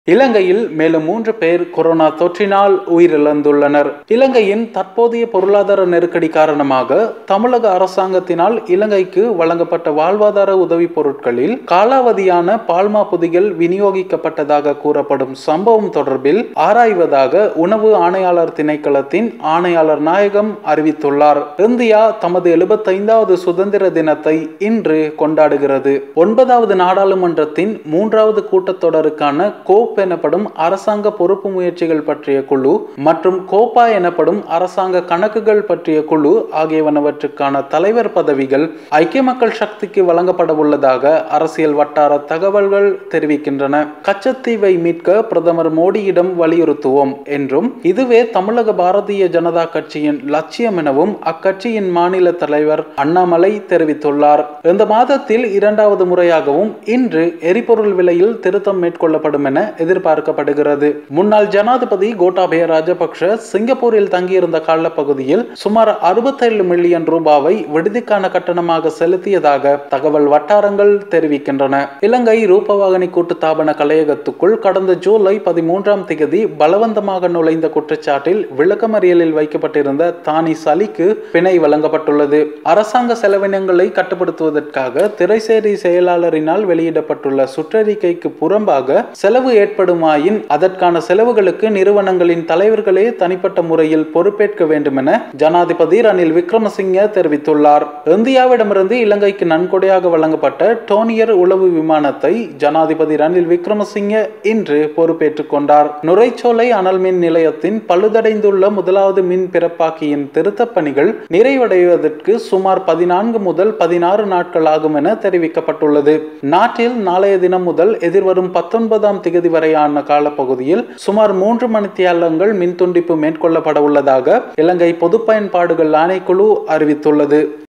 இலங்கையில் மேலும் மூன்று பேர் கொரோனா தொற்றினால் உயிரிழந்துள்ளனர் இலங்கையின் தற்போதைய பொருளாதார நெருக்கடி காரணமாக தமிழக அரசாங்கத்தினால் இலங்கைக்கு வழங்கப்பட்ட வாழ்வாதார உதவிப் பொருட்களில் காலாவதியான பால்மா பொதிகள் விநியோகிக்கப்பட்டதாக கூறப்படும் சம்பவம் தொடர்பில் ஆராய்வதாக உணவு ஆணையாளர் திணைக்களத்தின் ஆணையாளர் நாயகம் அறிவித்துள்ளார் இந்தியா தமது எழுபத்தைந்தாவது சுதந்திர தினத்தை இன்று கொண்டாடுகிறது ஒன்பதாவது நாடாளுமன்றத்தின் மூன்றாவது கூட்டத்தொடருக்கான கோப் எனப்படும் அரசாங்க பொறுப்பு முயற்சிகள் பற்றிய குழு மற்றும் கோப்பா எனப்படும் அரசாங்க கணக்குகள் பற்றிய குழு ஆகியவனவற்றுக்கான தலைவர் பதவிகள் ஐக்கிய மக்கள் சக்திக்கு வழங்கப்பட உள்ளதாக அரசியல் வட்டார தகவல்கள் தெரிவிக்கின்றன கச்சத்தீவை மீட்க பிரதமர் மோடியிடம் வலியுறுத்துவோம் என்றும் இதுவே தமிழக பாரதிய ஜனதா கட்சியின் லட்சியம் எனவும் அக்கட்சியின் மாநில தலைவர் அண்ணாமலை தெரிவித்துள்ளார் இந்த மாதத்தில் இரண்டாவது முறையாகவும் இன்று எரிபொருள் விலையில் திருத்தம் மேற்கொள்ளப்படும் என எதிர்பார்க்கப்படுகிறது முன்னாள் ஜனாதிபதி கோட்டாபய ராஜபக்ஷ சிங்கப்பூரில் தங்கியிருந்த காலப்பகுதியில் சுமார் அறுபத்தேழு மில்லியன் ரூபாவை விடுதிக்கான கட்டணமாக செலுத்தியதாக தகவல் வட்டாரங்கள் தெரிவிக்கின்றன இலங்கை ரூபவாகனி கூட்டுத்தாபன கலையகத்துக்குள் கடந்த ஜூலை பதிமூன்றாம் தேதி பலவந்தமாக நுழைந்த குற்றச்சாட்டில் விளக்கமறியலில் வைக்கப்பட்டிருந்த தானி சலிக்கு பிணை வழங்கப்பட்டுள்ளது அரசாங்க செலவினங்களை கட்டுப்படுத்துவதற்காக திரைசேரி செயலாளரினால் வெளியிடப்பட்டுள்ள சுற்றறிக்கைக்கு புறம்பாக செலவு ஏற்படுமாயின் அதற்கான செலவுகளுக்கு நிறுவனங்களின் தலைவர்களே தனிப்பட்ட முறையில் பொறுப்பேற்க வேண்டும் என ஜனாதிபதி ரணில் விக்ரமசிங்க தெரிவித்துள்ளார் இந்தியாவிடமிருந்து இலங்கைக்கு நன்கொடையாக வழங்கப்பட்ட டோனியர் உளவு விமானத்தை ஜனாதிபதி ரணில் விக்ரமசிங்க இன்று பொறுப்பேற்றுக் கொண்டார் நுரைச்சோலை அனல் மின் நிலையத்தின் பழுதடைந்துள்ள முதலாவது மின் பிறப்பாக்கியின் திருத்தப் பணிகள் நிறைவடைவதற்கு சுமார் பதினான்கு முதல் பதினாறு நாட்கள் ஆகும் என தெரிவிக்கப்பட்டுள்ளது நாட்டில் நாளைய தினம் முதல் எதிர்வரும் பத்தொன்பதாம் திகதி வரையான காலப்பகுதியில் சுமார் மூன்று மணித்தியாலங்கள் மின் துண்டிப்பு மேற்கொள்ளப்பட உள்ளதாக இலங்கை பொது பயன்பாடுகள் ஆணைக்குழு அறிவித்துள்ளது